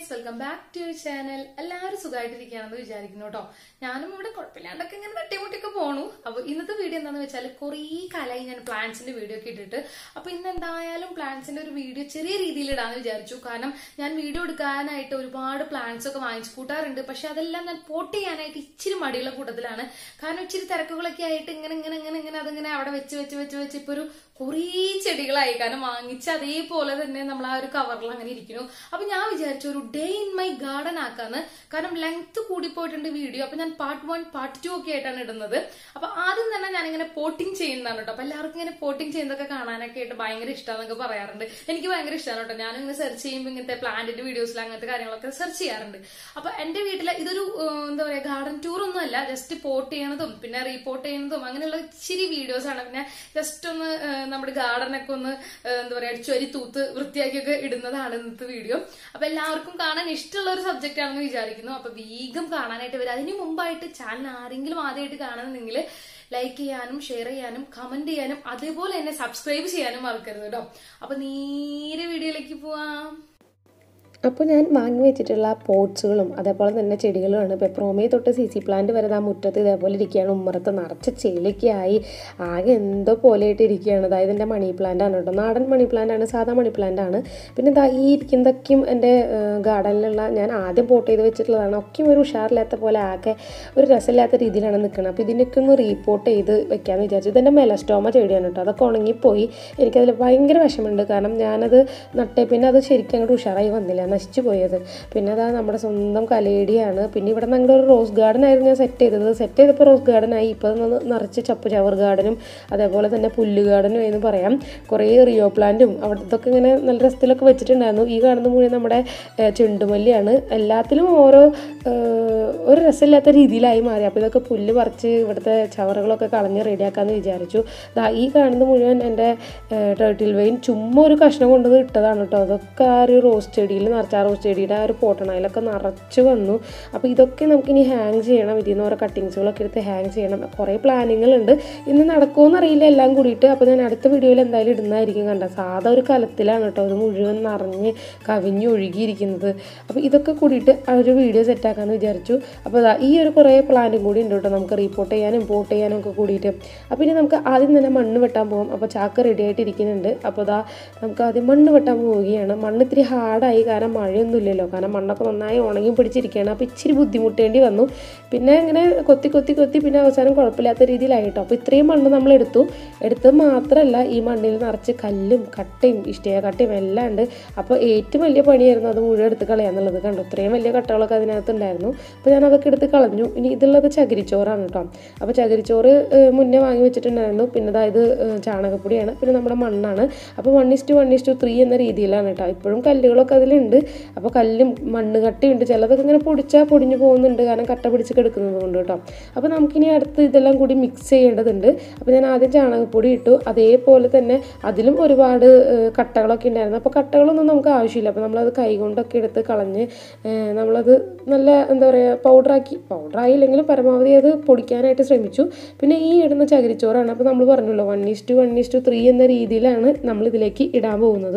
guys welcome back to your channel എല്ലാവരും സുഖമായിട്ടിരിക്കുകയാണെന്ന് വിചാരിക്കുന്നു കേട്ടോ ഞാനും ഇവിടെ കുഴപ്പമില്ലാണ്ടൊക്കെ ഇങ്ങനെ തട്ടിമുട്ടിയൊക്കെ പോണു അപ്പൊ ഇന്നത്തെ വീഡിയോ എന്താന്ന് വെച്ചാൽ കുറേ കാലമായി ഞാൻ പ്ലാന്റ്സിന്റെ വീഡിയോ ഒക്കെ ഇട്ടിട്ട് അപ്പൊ ഇന്ന് എന്തായാലും പ്ലാന്റ്സിന്റെ ഒരു വീഡിയോ ചെറിയ രീതിയിൽ ഇടാന്ന് വിചാരിച്ചു കാരണം ഞാൻ വീഡിയോ എടുക്കാനായിട്ട് ഒരുപാട് പ്ലാന്റ്സ് ഒക്കെ വാങ്ങിച്ചു കൂട്ടാറുണ്ട് പക്ഷെ അതെല്ലാം ഞാൻ പോട്ട് ചെയ്യാനായിട്ട് ഇച്ചിരി മടിയുള്ള കൂട്ടത്തിലാണ് കാരണം ഇച്ചിരി തിരക്കുകളൊക്കെ ആയിട്ട് ഇങ്ങനെ ഇങ്ങനെ ഇങ്ങനെ ഇങ്ങനെ അതിങ്ങനെ അവിടെ വെച്ച് വെച്ച് വെച്ച് വെച്ച് ഇപ്പൊ ഒരു കുറേ ചെടികളായി കാരണം വാങ്ങിച്ച് അതേപോലെ തന്നെ നമ്മൾ ആ ഒരു കവറിൽ അങ്ങനെ ഇരിക്കുന്നു അപ്പൊ ഞാൻ വിചാരിച്ചു ഒരു ഡേ ഇൻ മൈ ഗാർഡൻ ആക്കാന്ന് കാരണം ലെങ്ത് കൂടി പോയിട്ടുണ്ട് വീഡിയോ അപ്പൊ ഞാൻ പാർട്ട് വൺ പാർട്ട് ടു ഒക്കെ ആയിട്ടാണ് ഇടുന്നത് അപ്പൊ ആദ്യം തന്നെ ഞാൻ ഇങ്ങനെ പോട്ടിങ് ചെയ്യുന്നതാണ് കേട്ടോ അപ്പൊ എല്ലാവർക്കും ഇങ്ങനെ പോട്ടിങ് ചെയ്യുന്നതൊക്കെ കാണാനൊക്കെ ആയിട്ട് ഭയങ്കര ഇഷ്ടമാണെന്നൊക്കെ പറയാറുണ്ട് എനിക്ക് ഭയങ്കര ഇഷ്ടമാണ് കേട്ടോ ഞാനും ഇങ്ങനെ സെർച്ച് ചെയ്യുമ്പോൾ ഇങ്ങനത്തെ പ്ലാന്റിന്റെ വീഡിയോസിൽ അങ്ങനത്തെ കാര്യങ്ങളൊക്കെ സെർച്ച് ചെയ്യാറുണ്ട് അപ്പൊ എന്റെ വീട്ടിലെ ഇതൊരു ഏഹ്, എന്താ പറയാ ഗാർഡൻ ടൂർ ഒന്നും അല്ല ജസ്റ്റ് പോട്ട് ചെയ്യണതും പിന്നെ റീപോർട്ട് ചെയ്യുന്നതും അങ്ങനെയുള്ള ഇച്ചിരി വീഡിയോസ് ആണ് പിന്നെ ജസ്റ്റ് ഒന്ന് ഏഹ്, നമ്മുടെ ഗാർഡനൊക്കെ ഒന്ന് ഏഹ്, എന്താ പറയാ അടിച്ചുവരി തൂത്ത് വൃത്തിയാക്കിയൊക്കെ ഇടുന്നതാണ് ഇന്നത്തെ വീഡിയോ അപ്പൊ എല്ലാവർക്കും കാണാൻ ഇഷ്ടമുള്ള ഒരു സബ്ജക്റ്റ് ആണെന്ന് വിചാരിക്കുന്നു അപ്പൊ വേഗം കാണാനായിട്ട് വരും അതിന് മുമ്പായിട്ട് ചാനൽ ആരെങ്കിലും ആദ്യമായിട്ട് കാണുന്നെങ്കിൽ ലൈക്ക് ചെയ്യാനും ഷെയർ ചെയ്യാനും കമന്റ് ചെയ്യാനും അതേപോലെ തന്നെ സബ്സ്ക്രൈബ് ചെയ്യാനും മറക്കരുത് കേട്ടോ അപ്പൊ നേരെ വീഡിയോയിലേക്ക് പോവാം അപ്പോൾ ഞാൻ വാങ്ങി വെച്ചിട്ടുള്ള പോട്ട്സുകളും അതേപോലെ തന്നെ ചെടികളുമാണ് പെപ്രോമേ തൊട്ട് സി സി പ്ലാന്റ് വരെ ആ മുറ്റത്ത് ഇതേപോലെ ഇരിക്കുകയാണ് ഉമ്മറത്ത് നിറച്ച് ചെളിയൊക്കെ ആയി ആകെ എന്തോ പോലെയായിട്ട് ഇരിക്കുകയാണ് അതായത് എൻ്റെ മണി പ്ലാന്റ് ആണ് കേട്ടോ നാടൻ മണി പ്ലാന്റ് ആണ് സാധാ മണി പ്ലാന്റ് ആണ് പിന്നെ ഇതാ ഈ ഇരിക്കുന്നതൊക്കെയും എൻ്റെ ഗാർഡനിലുള്ള ഞാൻ ആദ്യം പോട്ട് ചെയ്ത് വെച്ചിട്ടുള്ളതാണ് ഒക്കെയും ഒരു ഉഷാറില്ലാത്ത പോലെ ആകെ ഒരു രസമില്ലാത്ത രീതിയിലാണ് നിൽക്കുന്നത് അപ്പോൾ ഇതിനൊക്കെ ഒന്ന് റീപോർട്ട് ചെയ്ത് വെക്കാമെന്ന് വിചാരിച്ചു ഇതെൻ്റെ മെലസ്റ്റോമ ചെടിയാണ് കേട്ടോ അതൊക്കെ ഉണങ്ങിപ്പോയി എനിക്കതിൽ ഭയങ്കര വിഷമമുണ്ട് കാരണം ഞാനത് നട്ടേ പിന്നെ അത് ശരിക്കും അങ്ങോട്ട് ഉഷാറായി വന്നില്ല നശിച്ചു പോയത് പിന്നെ അതാ നമ്മുടെ സ്വന്തം കലേടിയാണ് പിന്നെ ഇവിടെ ഞങ്ങളുടെ ഒരു റോസ് ഗാർഡൻ ആയിരുന്നു ഞാൻ സെറ്റ് ചെയ്തത് സെറ്റ് ചെയ്തപ്പോൾ റോസ് ഗാർഡൻ ആയി ഇപ്പോൾ അത് നിറച്ച് ചപ്പ് ചവർ ഗാർഡനും അതേപോലെ തന്നെ പുല്ല് ഗാർഡനും എന്ന് പറയാം കുറേ റിയോ പ്ലാന്റും അവിടെ ഇതൊക്കെ ഇങ്ങനെ നല്ല രസത്തിലൊക്കെ വെച്ചിട്ടുണ്ടായിരുന്നു ഈ കാണുന്ന മുഴുവൻ നമ്മുടെ ഏഹ്, ചെണ്ടുമല്ലിയാണ് എല്ലാത്തിലും ഓരോ ഏഹ്, ഒരു രസമില്ലാത്ത രീതിയിലായി മാറി അപ്പോൾ ഇതൊക്കെ പുല്ല് പറിച്ച് ഇവിടുത്തെ ചവറുകളൊക്കെ കളഞ്ഞ് റെഡിയാക്കാമെന്ന് വിചാരിച്ചു ദാ ഈ കാണുന്ന മുഴുവൻ എൻ്റെ ടേർട്ടിൽ വെയിൻ ചുമ്മാ ഒരു കഷ്ണം കൊണ്ടത് ഇട്ടതാണ് കേട്ടോ അതൊക്കെ ആ ഒരു റോസ് ചെടിയിൽ നിറച്ച ആ റോസ് ചെടിയുടെ ആ ഒരു പോട്ടണ അതിലൊക്കെ നിറച്ച് വന്നു അപ്പോൾ ഇതൊക്കെ നമുക്കിനി ഹാങ് ചെയ്യണം ഇതിൽ നിന്ന് ഓരോ കട്ടിങ്സുകളൊക്കെ എടുത്ത് ഹാങ് ചെയ്യണം കുറേ പ്ലാനിങ്ങുകളുണ്ട് ഇന്ന് നടക്കുമോയെന്ന് അറിയില്ല എല്ലാം കൂടിയിട്ട് അപ്പോൾ ഞാൻ അടുത്ത വീഡിയോയിൽ എന്തായാലും ഇടുന്നതായിരിക്കും കണ്ട സാധാ ഒരു കലത്തിലാണ് കേട്ടോ അത് മുഴുവൻ നിറഞ്ഞ് കവിഞ്ഞ് ഒഴുകിയിരിക്കുന്നത് അപ്പോൾ ഇതൊക്കെ കൂടിയിട്ട് ആ ഒരു വീഡിയോ സെറ്റാക്കാമെന്ന് വിചാരിച്ചു അപ്പോൾ ദാ ഈ ഒരു കുറേ പ്ലാനും കൂടി ഉണ്ട് കേട്ടോ നമുക്ക് റിപ്പോർട്ട് ചെയ്യാനും പോട്ട് ചെയ്യാനും ഒക്കെ കൂടിയിട്ട് അപ്പോൾ ഇനി നമുക്ക് ആദ്യം തന്നെ മണ്ണ് വെട്ടാൻ പോകും അപ്പോൾ ചാക്ക് റെഡി ആയിട്ട് ഇരിക്കുന്നുണ്ട് അപ്പോൾ ദാ നമുക്ക് ആദ്യം മണ്ണ് വെട്ടാൻ പോവുകയാണ് മണ്ണ് ഇത്തിരി ഹാർഡായി കാരണം മഴയൊന്നും ഇല്ലല്ലോ കാരണം മണ്ണൊക്കെ നന്നായി ഉണങ്ങി പിടിച്ചിരിക്കുകയാണ് അപ്പോൾ ഇച്ചിരി ബുദ്ധിമുട്ടേണ്ടി വന്നു പിന്നെ ഇങ്ങനെ കൊത്തി കൊത്തി കൊത്തി പിന്നെ അവസാനം കുഴപ്പമില്ലാത്ത രീതിയിലായിട്ടോ അപ്പോൾ ഇത്രയും മണ്ണ് നമ്മൾ എടുത്തു എടുത്തത് മാത്രമല്ല ഈ മണ്ണിൽ നിറച്ച് കല്ലും കട്ടയും ഇഷ്ടിക കട്ടയും എല്ലാം ഉണ്ട് അപ്പോൾ ഏറ്റവും വലിയ പണിയായിരുന്നു അത് മുഴുവൻ എടുത്ത് കളയാന്നുള്ളത് കണ്ടു ഇത്രയും വലിയ കട്ടകളൊക്കെ അതിനകത്ത് ഉണ്ടായിരുന്നു അപ്പോൾ ഞാൻ അതൊക്കെ എടുത്ത് കളഞ്ഞു ഇനി ഇതുള്ളത് ചകിരിച്ചോറാണ് കേട്ടോ അപ്പോൾ ചകിരിച്ചോറ് ഏഹ്, മുന്നേ വാങ്ങി വെച്ചിട്ടുണ്ടായിരുന്നു പിന്നെ അതായത് ചാണകപ്പൊടിയാണ് പിന്നെ നമ്മുടെ മണ്ണാണ് അപ്പോൾ one is to one is to three എന്ന രീതിയിലാണ് കേട്ടോ ഇപ്പോഴും കല്ലുകളൊക്കെ അതിലുണ്ട് അപ്പോൾ കല്ലും മണ്ണ് കട്ടയുണ്ട് ചിലതൊക്കെ ഇങ്ങനെ പൊടിച്ചാൽ പൊടിഞ്ഞു പോകുന്നുണ്ട് കാരണം കട്ട പിടിച്ച് കിടക്കുന്നത് കൊണ്ട് കേട്ടോ അപ്പോൾ നമുക്കിനി അടുത്ത് ഇതെല്ലാം കൂടി മിക്സ് ചെയ്യേണ്ടതുണ്ട് അപ്പോൾ ഞാൻ ആദ്യം ചാണകപ്പൊടി ഇട്ടു അതേപോലെ തന്നെ അതിലും ഒരുപാട് ഏഹ്, കട്ടകളൊക്കെ ഉണ്ടായിരുന്നു അപ്പോൾ കട്ടകളൊന്നും നമുക്ക് ആവശ്യമില്ല അപ്പോൾ നമ്മളത് കൈകൊണ്ടൊക്കെ എടുത്ത് കളഞ്ഞ് ഏഹ്, നമ്മളത് നല്ല എന്താ പറയുക പൗഡറാക്കി പൗഡറായില്ലെങ്കിലും പരമാവധി അത് പൊടിക്കാനായിട്ട് ശ്രമിച്ചു പിന്നെ ഈ ഇടുന്ന ചകിരിച്ചോറാണ് അപ്പോൾ നമ്മൾ പറഞ്ഞല്ലോ one is to one is to three എന്ന രീതിയിലാണ് നമ്മൾ ഇതിലേക്ക് ഇടാൻ പോകുന്നത്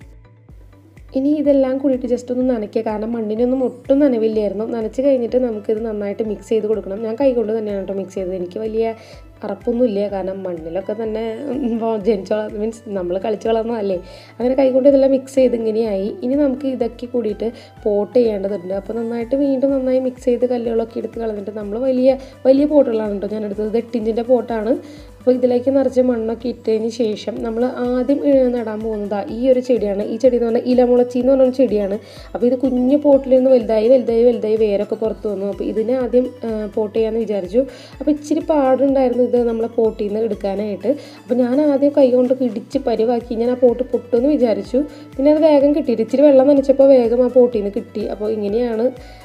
ഇനി ഇതെല്ലാം കൂടിയിട്ട് ജസ്റ്റ് ഒന്ന് നനയ്ക്കുക കാരണം മണ്ണിനൊന്നും ഒട്ടും നനവില്ലായിരുന്നു നനച്ച് കഴിഞ്ഞിട്ട് നമുക്കിത് നന്നായിട്ട് മിക്സ് ചെയ്ത് കൊടുക്കണം ഞാൻ കൈകൊണ്ട് തന്നെയാണ് കേട്ടോ മിക്സ് ചെയ്തത് എനിക്ക് വലിയ അറപ്പൊന്നുമില്ല കാരണം മണ്ണിലൊക്കെ തന്നെ ജനിച്ച മീൻസ് നമ്മൾ കളിച്ച് വളർന്നതല്ലേ അങ്ങനെ കൈകൊണ്ട് ഇതെല്ലാം മിക്സ് ചെയ്ത് ഇങ്ങനെയായി ഇനി നമുക്ക് ഇതൊക്കെ കൂടിയിട്ട് പോട്ട് ചെയ്യേണ്ടതുണ്ട് അപ്പോൾ നന്നായിട്ട് വീണ്ടും നന്നായി മിക്സ് ചെയ്ത് കല്ലുകളൊക്കെ എടുത്ത് കളഞ്ഞിട്ട് നമ്മൾ വലിയ വലിയ പോട്ടുകളാണ് കേട്ടോ ഞാൻ എടുത്തത് ഇത് എട്ടിഞ്ചിൻ്റെ പോട്ടാണ് അപ്പോൾ ഇതിലേക്ക് നിറച്ച് മണ്ണൊക്കെ ഇട്ടതിന് ശേഷം നമ്മൾ ആദ്യം ഏ, നടാൻ പോകുന്നത് ഈ ഒരു ചെടിയാണ് ഈ ചെടി എന്ന് പറഞ്ഞാൽ ഇലമുളച്ചി എന്ന് പറഞ്ഞ ചെടിയാണ് അപ്പോൾ ഇത് കുഞ്ഞു പോട്ടിൽ നിന്ന് വലുതായി വലുതായി വലുതായി വേരൊക്കെ പുറത്ത് വന്നു അപ്പോൾ ഇതിനെ ആദ്യം പോട്ട് ചെയ്യാമെന്ന് വിചാരിച്ചു അപ്പോൾ ഇച്ചിരി പാടുണ്ടായിരുന്നു ഇത് നമ്മളെ പോട്ടിൽ നിന്ന് എടുക്കാനായിട്ട് അപ്പോൾ ഞാൻ ആദ്യം കൈ കൊണ്ട് ഇടിച്ച് പരിവാക്കി ഞാൻ ആ പോട്ട് പൊട്ടുമെന്ന് വിചാരിച്ചു പിന്നെ അത് വേഗം കിട്ടിയിട്ട് ഇച്ചിരി വെള്ളം നനച്ചപ്പോൾ വേഗം ആ പോട്ടിൽ നിന്ന് കിട്ടി അപ്പോൾ ഇങ്ങനെയാണ്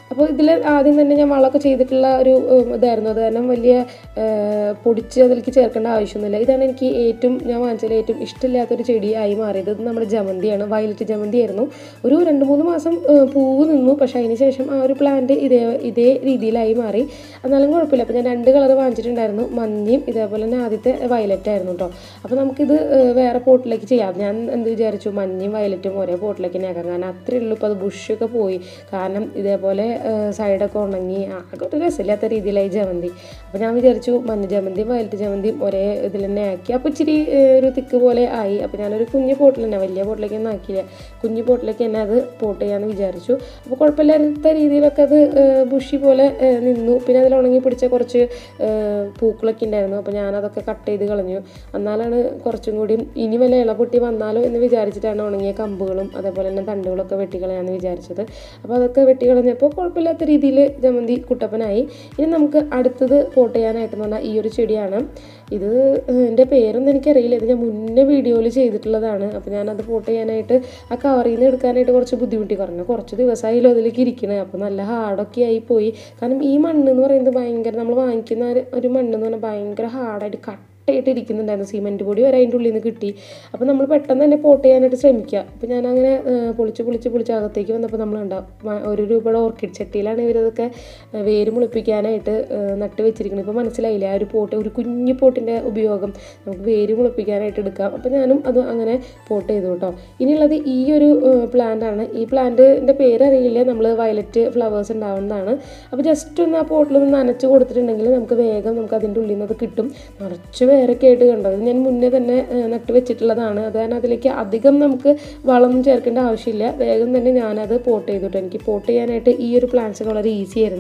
അപ്പോൾ ഇതിൽ ആദ്യം തന്നെ ഞാൻ വളമൊക്കെ ചെയ്തിട്ടുള്ള ഒരു ഉം, ഇതായിരുന്നു അത് കാരണം വലിയ ഏഹ്, പൊടിച്ച് അതിലേക്ക് ചേർക്കേണ്ട ആവശ്യമൊന്നുമില്ല ഇതാണ് എനിക്ക് ഏറ്റവും ഞാൻ വാങ്ങിച്ചതിൽ ഏറ്റവും ഇഷ്ടമില്ലാത്തൊരു ചെടിയായി മാറിയത് ഇത് നമ്മുടെ ജമന്തിയാണ് വയലറ്റ് ജമന്തി ആയിരുന്നു ഒരു രണ്ട് മൂന്ന് മാസം ഏഹ്, പൂവ് നിന്നു പക്ഷേ അതിന് ശേഷം ആ ഒരു പ്ലാന്റ് ഇതേ ഇതേ രീതിയിലായി മാറി എന്നാലും കുഴപ്പമില്ല അപ്പോൾ ഞാൻ രണ്ട് കളർ വാങ്ങിച്ചിട്ടുണ്ടായിരുന്നു മഞ്ഞയും ഇതേപോലെ തന്നെ ആദ്യത്തെ വയലറ്റ് ആയിരുന്നു കേട്ടോ അപ്പോൾ നമുക്കിത് ഏഹ്, വേറെ പോട്ടിലേക്ക് ചെയ്യാം ഞാൻ എന്ത് വിചാരിച്ചു മഞ്ഞയും വയലറ്റും ഒരേ പോട്ടിലേക്ക് തന്നെ ആക്കാം കാരണം അത്രയേ ഉള്ളൂ ഇപ്പോൾ അത് ബുഷൊക്കെ പോയി കാരണം ഇതേപോലെ ഏഹ്, സൈഡൊക്കെ ഉണങ്ങി ആകെ ഒരു രസമില്ലാത്ത രീതിയിലായി ജമന്തി അപ്പോൾ ഞാൻ വിചാരിച്ചു മഞ്ഞ ജമന്തിയും വയലറ്റ് ജമന്തിയും ഒരേ ഇതിൽ തന്നെ ആക്കി അപ്പോൾ ഇച്ചിരി ഏഹ്, ഒരു തിക്ക് പോലെ ആയി അപ്പോൾ ഞാനൊരു കുഞ്ഞു പോട്ടിൽ തന്നെ വലിയ പോട്ടിലേക്ക് ഒന്നും ആക്കിയില്ല കുഞ്ഞു പോട്ടിലേക്ക് തന്നെ അത് പോട്ട് ചെയ്യാമെന്ന് വിചാരിച്ചു അപ്പോൾ കുഴപ്പമില്ലാത്ത രീതിയിലൊക്കെ അത് ഏഹ്, ബുഷി പോലെ ഏഹ്, നിന്നു പിന്നെ അതിൽ ഉണങ്ങി പിടിച്ച കുറച്ച് ഏഹ്, പൂക്കളൊക്കെ ഉണ്ടായിരുന്നു അപ്പോൾ ഞാനതൊക്കെ കട്ട് ചെയ്ത് കളഞ്ഞു എന്നാലാണ് കുറച്ചും കൂടി ഇനി വല്ല ഇളപൊട്ടി വന്നാലോ എന്ന് വിചാരിച്ചിട്ടാണ് ഉണങ്ങിയ കമ്പുകളും അതേപോലെ തന്നെ തണ്ടുകളൊക്കെ വെട്ടിക്കളയാന്ന് വിചാരിച്ചത് അപ്പോൾ അതൊക്കെ വെട്ടിക്കളഞ്ഞപ്പോൾ കുഴപ്പമില്ലാത്ത രീതിയിൽ ജമന്തി കുട്ടപ്പനായി ഇനി നമുക്ക് അടുത്തത് പോട്ട് ചെയ്യാനായിട്ടെന്ന് പറഞ്ഞാൽ ഈ ഒരു ചെടിയാണ് ഇത് എൻ്റെ പേരൊന്നും എനിക്കറിയില്ല ഇത് ഞാൻ മുന്നേ വീഡിയോയിൽ ചെയ്തിട്ടുള്ളതാണ് അപ്പോൾ ഞാനത് പോട്ട് ചെയ്യാനായിട്ട് ആ കവറിൽ നിന്ന് എടുക്കാനായിട്ട് കുറച്ച് ബുദ്ധിമുട്ടി പറഞ്ഞു കുറച്ച് ദിവസമായാലും അതിലേക്ക് ഇരിക്കണേ അപ്പോൾ നല്ല ഹാർഡൊക്കെ ആയി പോയി കാരണം ഈ മണ്ണ് എന്ന് പറയുന്നത് ഭയങ്കര നമ്മൾ വാങ്ങിക്കുന്ന ഒരു- ഒരു മണ്ണ് എന്ന് പറഞ്ഞാൽ ഭയങ്കര ഹാർഡായിട്ട് കട്ട് കട്ടയായിട്ട് ഇരിക്കുന്നുണ്ടായിരുന്നു സിമെൻറ്റ് പൊടി വരെ അതിൻ്റെ ഉള്ളിൽ നിന്ന് കിട്ടി അപ്പോൾ നമ്മൾ പെട്ടെന്ന് തന്നെ പോട്ട് ചെയ്യാനായിട്ട് ശ്രമിക്കുക അപ്പോൾ ഞാനങ്ങനെ ഏഹ്, പൊളിച്ച് പൊളിച്ച് പൊളിച്ച് അകത്തേക്ക് വന്നപ്പോൾ നമ്മളുണ്ടാവും ഒരു രൂപയുടെ ഓർക്കിഡ് ചട്ടിയിലാണ് ഇവരതൊക്കെ ഏഹ്, വേര് മുളിപ്പിക്കാനായിട്ട് ഏഹ്, നട്ട് വെച്ചിരിക്കുന്നത് ഇപ്പോൾ മനസ്സിലായില്ലേ ആ ഒരു പോട്ട് ഒരു കുഞ്ഞു പോട്ടിൻ്റെ ഉപയോഗം നമുക്ക് വേര് മുളിപ്പിക്കാനായിട്ട് എടുക്കാം അപ്പോൾ ഞാനും അത് അങ്ങനെ പോട്ട് ചെയ്തു കേട്ടോ ഇനിയുള്ളത് ഈ ഒരു പ്ലാന്റ് ആണ് ഈ പ്ലാന്റിൻ്റെ പേരറിയില്ല നമ്മൾ വയലറ്റ് ഫ്ലവേഴ്സ് ഉണ്ടാവുന്നതാണ് അപ്പോൾ ജസ്റ്റ് ഒന്ന് ആ പോട്ടിലൊന്ന് നനച്ച് കൊടുത്തിട്ടുണ്ടെങ്കിൽ നമുക്ക് വേഗം നമുക്ക് അതിൻ്റെ ഉള്ളിൽ നിന്ന് അത് കിട്ടും നിറച്ച് വേരൊക്കെ ആയിട്ട് കണ്ടത് ഞാൻ മുന്നേ തന്നെ ഏഹ്, നട്ട് വെച്ചിട്ടുള്ളതാണ് അത് കാരണം അതിലേക്ക് അധികം നമുക്ക് വളം ചേർക്കേണ്ട ആവശ്യമില്ല വേഗം തന്നെ ഞാനത് പോട്ട് ചെയ്തിട്ട് എനിക്ക് പോട്ട് ചെയ്യാനായിട്ട് ഈ ഒരു പ്ലാന്റ്സ് വളരെ ഈസി ആയിരുന്നു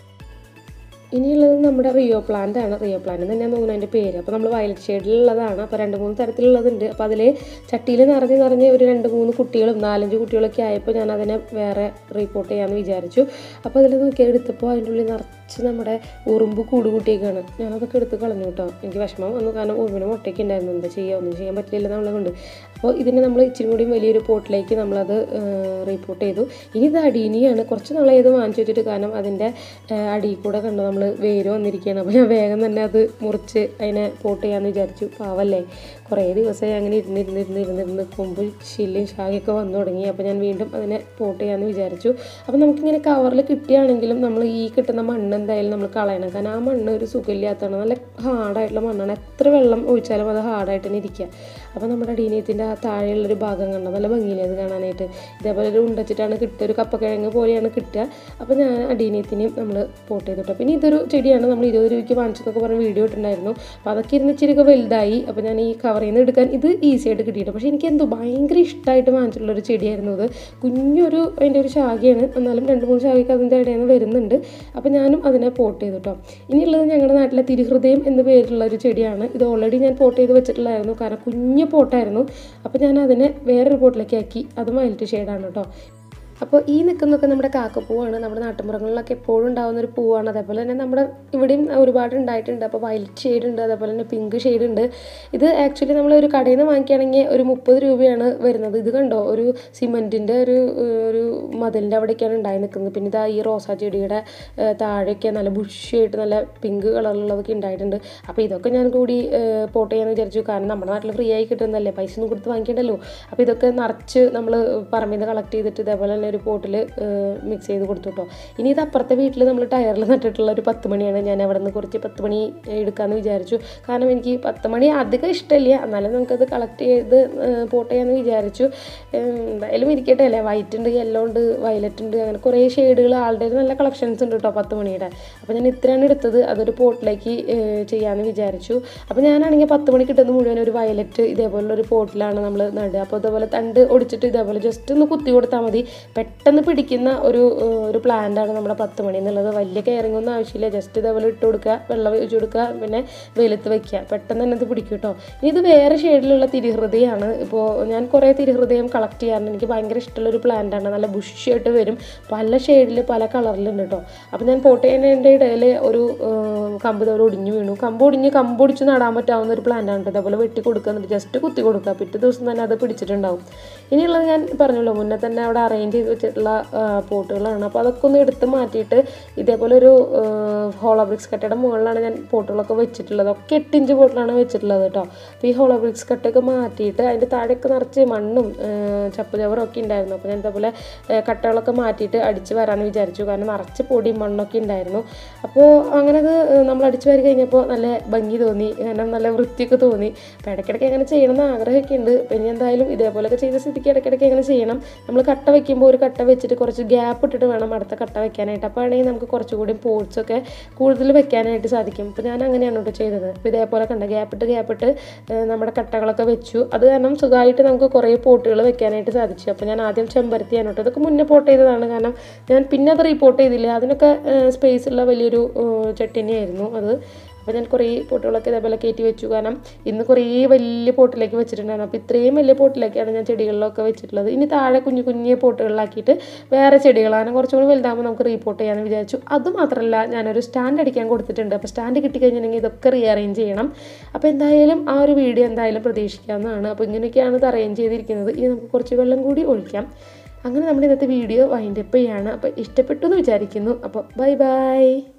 ഇനിയുള്ളത് നമ്മുടെ റിയോ പ്ലാന്റ് ആണ് റിയോ പ്ലാന്റ് തന്നെയാണ് തോന്നുന്നു അതിൻ്റെ പേര് അപ്പോൾ നമ്മൾ വയലറ്റ് ഷെയ്ഡിലുള്ളതാണ് അപ്പോൾ രണ്ട് മൂന്ന് തരത്തിലുള്ളതുണ്ട് അപ്പോൾ അതിൽ ചട്ടിയിൽ നിറഞ്ഞ് നിറഞ്ഞ് ഒരു രണ്ട് മൂന്ന് കുട്ടികളും നാലഞ്ച് കുട്ടികളൊക്കെ ആയപ്പോൾ ഞാൻ അതിനെ വേറെ റിപ്പോർട്ട് ചെയ്യാമെന്ന് വിചാരിച്ചു അപ്പോൾ അതിൽ നോക്കിയാൽ എടുത്തപ്പോൾ അതിൻ്റെ ഉള്ളിൽ നിറച്ച് നമ്മുടെ ഉറുമ്പ് കൂട് കൂട്ടിയേക്കാണ് ഞാനതൊക്കെ എടുത്ത് കളഞ്ഞു കേട്ടോ എനിക്ക് വിഷമം വന്നു കാരണം ഉറുമ്പിന് മുട്ടയ്ക്ക് ഉണ്ടായിരുന്നു എന്താ ചെയ്യുക ഒന്നും ചെയ്യാൻ പറ്റില്ല നമ്മളെ കൊണ്ട് അപ്പോൾ ഇതിനെ നമ്മൾ ഇച്ചിരി കൂടി വലിയൊരു പോട്ടിലേക്ക് നമ്മളത് റിപ്പോർട്ട് ചെയ്തു ഇനി ഇത് അടീനിയാണ് കുറച്ച് നാളെ ഇത് വാങ്ങിച്ചു വെച്ചിട്ട് കാരണം അതിൻ്റെ അടിയിൽ കൂടെ കണ്ടു നമ്മൾ വേര് വന്നിരിക്കുകയാണ് അപ്പോൾ ഞാൻ വേഗം തന്നെ അത് മുറിച്ച് അതിനെ പോട്ട് ചെയ്യാമെന്ന് വിചാരിച്ചു പാവല്ലേ കുറേ ദിവസമായി അങ്ങനെ ഇരുന്നിരുന്ന് ഇരുന്ന് ഇരുന്നിരുന്ന് കൊമ്പ് ശില്ലും ശാഖയൊക്കെ വന്നു തുടങ്ങി അപ്പോൾ ഞാൻ വീണ്ടും അതിനെ പോട്ട് ചെയ്യാമെന്ന് വിചാരിച്ചു അപ്പോൾ നമുക്കിങ്ങനെ കവറിൽ കിട്ടുകയാണെങ്കിലും നമ്മൾ ഈ കിട്ടുന്ന മണ്ണ് എന്തായാലും നമ്മൾ കളയണം കാരണം ആ മണ്ണ് ഒരു സുഖമില്ലാത്തതാണ് നല്ല ഹാർഡായിട്ടുള്ള മണ്ണാണ് എത്ര വെള്ളം ഒഴിച്ചാലും അത് ഹാർഡായിട്ട് തന്നെ ഇരിക്കുക അപ്പോൾ നമ്മുടെ അടീനീയത്തിൻ്റെ ആ താഴെയുള്ളൊരു ഭാഗം കണ്ടോ നല്ല ഭംഗിയില്ലേ അത് കാണാനായിട്ട് ഇതേപോലെ ഒരു ഉണ്ടച്ചിട്ടാണ് കിട്ടുക ഒരു കപ്പക്കിഴങ്ങ് പോലെയാണ് കിട്ടുക അപ്പോൾ ഞാൻ അടീനീയത്തിനെയും നമ്മൾ പോട്ട് ചെയ്തിട്ടു പിന്നെ ഇതൊരു ചെടിയാണ് നമ്മൾ ഇരുപത് രൂപയ്ക്ക് വാങ്ങിച്ചതൊക്കെ പറഞ്ഞ് വീഡിയോ ഇട്ടുണ്ടായിരുന്നു അപ്പോൾ അതൊക്കെ ഇരുന്ന് ഇച്ചിരിയൊക്കെ വലുതായി അപ്പോൾ ഞാൻ ഈ കവറിൽ നിന്ന് എടുക്കാൻ ഇത് ഈസി ആയിട്ട് കിട്ടിയിട്ട് പക്ഷേ എനിക്ക് എന്തോ ഭയങ്കര ഇഷ്ടമായിട്ട് വാങ്ങിച്ചിട്ടുള്ള ഒരു ചെടിയായിരുന്നു അത് കുഞ്ഞൊരു അതിൻ്റെ ഒരു ശാഖയാണ് എന്നാലും രണ്ട് മൂന്ന് ശാഖയ്ക്ക് അതിൻ്റെ ഇടയിൽ നിന്ന് വരുന്നുണ്ട് അപ്പോൾ ഞാനും അതിനെ പോട്ട് ചെയ്തു കേട്ടോ ഇനിയുള്ളത് ഞങ്ങളുടെ നാട്ടിലെ തിരുഹൃദയം എന്ന് പേരുള്ള ഒരു ചെടിയാണ് ഇത് ഓൾറെഡി ഞാൻ പോട്ട് ചെയ്ത് വെച്ചിട്ടുള്ളതായിരുന്നു കാരണം കുഞ്ഞ് പോട്ടായിരുന്നു അപ്പോൾ ഞാൻ അതിനെ വേറൊരു പോട്ടിലേക്ക് ആക്കി അതും വയലറ്റ് ഷെയ്ഡാണ് കേട്ടോ അപ്പോൾ ഈ നിൽക്കുന്നതൊക്കെ നമ്മുടെ കാക്കപ്പൂവാണ് നമ്മുടെ നാട്ടുമ്പുറങ്ങളിലൊക്കെ എപ്പോഴും ഉണ്ടാകുന്ന ഒരു പൂവാണ് അതേപോലെ തന്നെ നമ്മുടെ ഇവിടെയും ഒരുപാട് ഉണ്ടായിട്ടുണ്ട് അപ്പോൾ വയലറ്റ് ഷെയ്ഡ് ഉണ്ട് അതേപോലെ തന്നെ പിങ്ക് ഷെയ്ഡ് ഉണ്ട് ഇത് ആക്ച്വലി നമ്മൾ ഒരു കടയിൽ നിന്ന് വാങ്ങിക്കുകയാണെങ്കിൽ ഒരു മുപ്പത് രൂപയാണ് വരുന്നത് ഇത് കണ്ടോ ഒരു സിമെൻറ്റിൻ്റെ ഒരു ഏഹ്, ഒരു മതിലിൻ്റെ അവിടേക്കാണ് ഉണ്ടായി നിൽക്കുന്നത് പിന്നെ ഇതാ ഈ റോസാ ചെടിയുടെ ഏഹ്, താഴെയൊക്കെ നല്ല ബുഷിയായിട്ട് നല്ല പിങ്ക് കളറിലുള്ളതൊക്കെ ഉണ്ടായിട്ടുണ്ട് അപ്പോൾ ഇതൊക്കെ ഞാൻ കൂടി ഏഹ്, പോട്ട് ചെയ്യാന്ന് വിചാരിച്ചു കാരണം നമ്മുടെ നാട്ടിൽ ഫ്രീ ആയി കിട്ടുന്നതല്ലേ പൈസ ഒന്നും കൊടുത്ത് വാങ്ങിക്കണ്ടല്ലോ അപ്പോൾ ഇതൊക്കെ നിറച്ച് നമ്മൾ പറമ്പിൽ നിന്ന് കളക്ട് ചെയ്തിട്ട് ഇതേപോലെ തന്നെ ഒരു പോട്ടിൽ മിക്സ് ചെയ്ത് കൊടുത്തു കേട്ടോ ഇനി ഇത് അപ്പുറത്തെ വീട്ടിൽ നമ്മൾ ടയറിൽ നട്ടിട്ടുള്ള ഒരു പത്ത് മണിയാണ് ഞാൻ അവിടെ നിന്ന് കുറച്ച് പത്ത് മണി എടുക്കാമെന്ന് വിചാരിച്ചു കാരണം എനിക്ക് പത്ത് മണി അധികം ഇഷ്ടമില്ല എന്നാലും നമുക്കത് കളക്ട് ചെയ്ത് പോട്ട് ചെയ്യാമെന്ന് വിചാരിച്ചു ഏഹ്, എന്തായാലും ഇരിക്കട്ടെ അല്ലേ വൈറ്റ് ഉണ്ട് യെല്ലോ ഉണ്ട് വയലറ്റ് ഉണ്ട് അങ്ങനെ കുറേ ഷെയ്ഡുകൾ ആളുടെ നല്ല കളക്ഷൻസ് ഉണ്ട് കേട്ടോ പത്ത് മണിയുടെ അപ്പോൾ ഞാൻ ഇത്രയാണ് എടുത്തത് അതൊരു പോട്ടിലേക്ക് ചെയ്യാമെന്ന് വിചാരിച്ചു അപ്പോൾ ഞാനാണെങ്കിൽ പത്ത് മണി കിട്ടുന്ന മുഴുവൻ ഒരു വയലറ്റ് ഇതേപോലുള്ള ഒരു പോട്ടിലാണ് നമ്മൾ നടുക അപ്പോൾ ഇതേപോലെ തണ്ട് ഒടിച്ചിട്ട് ഇതേപോലെ ജസ്റ്റ് ഒന്ന് കുത്തി കൊടുത്താൽ മതി പെട്ടെന്ന് പിടിക്കുന്ന ഒരു ഏഹ്, ഒരു plant ആണ് നമ്മുടെ പത്ത് മണി എന്നുള്ളത് വലിയ കെയറിംഗ് ഒന്നും ആവശ്യമില്ല ജസ്റ്റ് ഇതേപോലെ ഇട്ട് കൊടുക്കുക വെള്ളം ഒഴിച്ച് കൊടുക്കുക പിന്നെ വെയിലത്ത് വെക്കുക പെട്ടെന്ന് തന്നെ ഇത് പിടിക്കും കേട്ടോ ഇനി ഇത് വേറെ ഷെയ്ഡിലുള്ള തിരിഹൃദയമാണ് ഇപ്പോൾ ഞാൻ കുറേ തിരിഹൃദയം കളക്ട് ചെയ്യാറുണ്ട് എനിക്ക് ഭയങ്കര ഇഷ്ടമുള്ളൊരു പ്ലാന്റ് ആണ് നല്ല ബുഷിയായിട്ട് വരും പല ഷെയ്ഡിൽ പല കളറിലുണ്ട് കേട്ടോ അപ്പോൾ ഞാൻ പോട്ട് ചെയ്യുന്നതിൻ്റെ ഇടയിൽ ഒരു ഏഹ്, കമ്പ് ഇതേപോലെ ഒടിഞ്ഞു വീണു കമ്പ് ഒടിഞ്ഞ് കമ്പ് ഒടിച്ച് നടാൻ പറ്റാവുന്ന ഒരു പ്ലാന്റ് ആണ് കേട്ടോ ഇതേപോലെ വെട്ടി കൊടുക്കുക എന്നിട്ട് ജസ്റ്റ് കുത്തി കൊടുക്കുക പിറ്റേ ദിവസം തന്നെ അത് പിടിച്ചിട്ടുണ്ടാവും ഇനിയുള്ളത് ഞാൻ പറഞ്ഞല്ലോ മുന്നേ തന്നെ അവിടെ അറേഞ്ച് ചെയ്ത് വെച്ചിട്ടുള്ള ആ, പോട്ടുകളാണ് അപ്പോൾ അതൊക്കെ ഒന്ന് എടുത്ത് മാറ്റിയിട്ട് ഇതേപോലെ ഒരു ഹോളോ ബ്രിക്സ് കട്ടയുടെ മുകളിലാണ് ഞാൻ പോട്ടുകളൊക്കെ വെച്ചിട്ടുള്ളത് ഒക്കെ എട്ട് ഇഞ്ച് പോട്ടിലാണ് വെച്ചിട്ടുള്ളത് കേട്ടോ അപ്പോൾ ഈ ഹോളോ ബ്രിക്സ് കട്ടയൊക്കെ മാറ്റിയിട്ട് അതിൻ്റെ താഴെയൊക്കെ നിറച്ച് മണ്ണും ആ, ചപ്പ് ചവറും ഒക്കെ ഉണ്ടായിരുന്നു അപ്പോൾ ഞാൻ ഇതേപോലെ ആ, കട്ടകളൊക്കെ മാറ്റിയിട്ട് അടിച്ച് വരാമെന്ന് വിചാരിച്ചു കാരണം നിറച്ച് പൊടിയും മണ്ണൊക്കെ ഉണ്ടായിരുന്നു അപ്പോൾ അങ്ങനെ അത് നമ്മൾ അടിച്ച് വാരി കഴിഞ്ഞപ്പോൾ നല്ല ഭംഗി തോന്നി കാരണം നല്ല വൃത്തിയൊക്കെ തോന്നി അപ്പോൾ ഇടയ്ക്കിടയ്ക്ക് അങ്ങനെ ചെയ്യണം എന്ന് ആഗ്രഹമൊക്കെ ഉണ്ട് പിന്നെ എന്തായാലും ഇതേപോലെയൊക്കെ ചെയ്ത സ്ഥിതിക്ക് ഇടയ്ക്കിടയ്ക്ക് അങ്ങനെ ചെയ്യണം നമ്മൾ കട്ട വെക്കുമ്പോൾ ഒരു കട്ട വെച്ചിട്ട് കുറച്ച് ഗ്യാപ്പ് ഇട്ടിട്ട് വേണം അടുത്ത കട്ട വെക്കാനായിട്ട് അപ്പോൾ ആണെങ്കിൽ നമുക്ക് കുറച്ചുകൂടി പോർട്സ് ഒക്കെ കൂടുതൽ വെക്കാനായിട്ട് സാധിക്കും അപ്പോൾ ഞാൻ അങ്ങനെയാണ് കേട്ടോ ചെയ്തത് അപ്പോൾ ഇതേപോലെ കണ്ട ഗ്യാപ്പ് ഇട്ട് ഗ്യാപ്പ് ഇട്ട് ഏഹ് നമ്മുടെ കട്ടകളൊക്കെ വെച്ചു അത് കാരണം സുഖമായിട്ട് നമുക്ക് കുറേ പോട്ടുകൾ വെക്കാനായിട്ട് സാധിച്ചു അപ്പോൾ ഞാൻ ആദ്യം ചെമ്പരത്തിയാണ് കേട്ടോ ഇതൊക്കെ മുന്നേ പോട്ട് ചെയ്തതാണ് കാരണം ഞാൻ പിന്നെ അത് റിപ്പോർട്ട് ചെയ്തില്ല അതിനൊക്കെ സ്പേസ് ഉള്ള വലിയൊരു ഏഹ് ചട്ടി തന്നെയായിരുന്നു അത് അപ്പോൾ ഞാൻ കുറേ പോട്ടുകളൊക്കെ ഇതേപോലെ കയറ്റി വെച്ചു കാരണം ഇന്ന് കുറേ വലിയ പോട്ടിലേക്ക് വെച്ചിട്ടുണ്ടായിരുന്നു അപ്പോൾ ഇത്രയും വലിയ പോട്ടിലേക്കാണ് ഞാൻ ചെടികളിലൊക്കെ വെച്ചിട്ടുള്ളത് ഇനി താഴെ കുഞ്ഞു കുഞ്ഞു പോട്ടുകളിലാക്കിയിട്ട് വേറെ ചെടികളാണ് കുറച്ചും കൂടി വലുതാകുമ്പോൾ നമുക്ക് റീപോർട്ട് ചെയ്യാമെന്ന് വിചാരിച്ചു അതുമാത്രമല്ല ഞാനൊരു സ്റ്റാൻഡ് അടിക്കാൻ കൊടുത്തിട്ടുണ്ട് അപ്പോൾ സ്റ്റാൻഡ് കിട്ടിക്കഴിഞ്ഞിട്ടുണ്ടെങ്കിൽ ഇതൊക്കെ റീഅറേഞ്ച് ചെയ്യണം അപ്പോൾ എന്തായാലും ആ ഒരു വീഡിയോ എന്തായാലും പ്രതീക്ഷിക്കാവുന്നതാണ് അപ്പോൾ ഇങ്ങനെയൊക്കെയാണ് ഇത് അറേഞ്ച് ചെയ്തിരിക്കുന്നത് ഇനി നമുക്ക് കുറച്ച് വെള്ളം കൂടി ഒഴിക്കാം അങ്ങനെ നമ്മുടെ ഇന്നത്തെ വീഡിയോ വൈൻഡപ്പ് ചെയ്യാണ് അപ്പോൾ ഇഷ്ടപ്പെട്ടു എന്ന് വിചാരിക്കുന്നു അപ്പോൾ ബൈ ബൈ